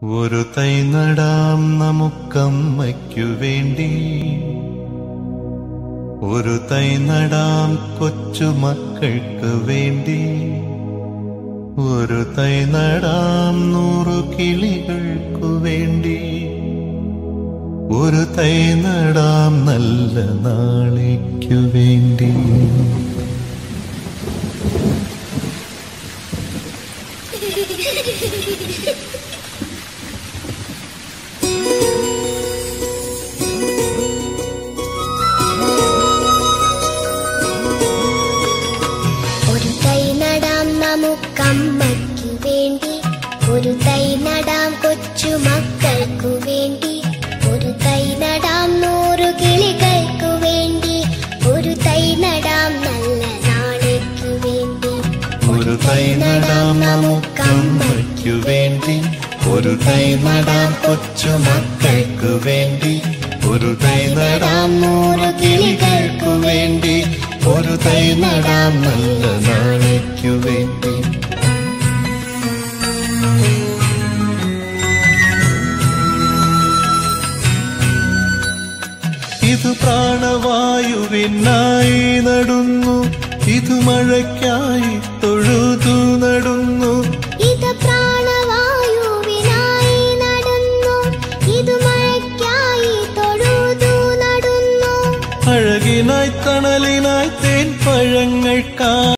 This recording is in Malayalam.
ഒരു തൈ നടാം നമുക്കമ്മയ്ക്കു വേണ്ടി ഒരു തൈ നടാം കൊച്ചുമക്കൾക്ക് വേണ്ടി ഒരു തൈ നടാം നൂറു കിളികൾക്കു വേണ്ടി ഒരു തൈ നടാം നല്ല നാളേക്കു വേണ്ടി ഒരു തൈ നടാം നമുക്കമ്മയ്ക്കു വേണ്ടി ഒരു തൈ നടാം കൊച്ചു മക്കൾക്കു വേണ്ടി ഒരു തൈ നടാം നൂറു കിളികൾക്കു വേണ്ടി ഒരു തൈ നടാം നല്ല നാളേക്കു വേണ്ടി ഒരു തൈ നടാം നമുക്കമ്മയ്ക്കു വേണ്ടി ഒരു തൈ നടാം കൊച്ചുമക്കൾക്കു വേണ്ടി ഒരു തൈ നടാം നൂറ് കിളികൾക്കു വേണ്ടി ഒരു തൈ നടാം നല്ല നാളേക്കു വേണ്ടി ഇത് പ്രാണവായുവിനായി നടുന്നു ഇത് മഴയ്ക്കായി തൊഴുതു നടുന്നു ഇത് പ്രാണവായുവിനായി നടന്നു ഇത് മഴയ്ക്കായി തൊഴുതു നടന്നു അഴകിനായി തണലിനായി തേൻ പഴങ്ങൾക്കായി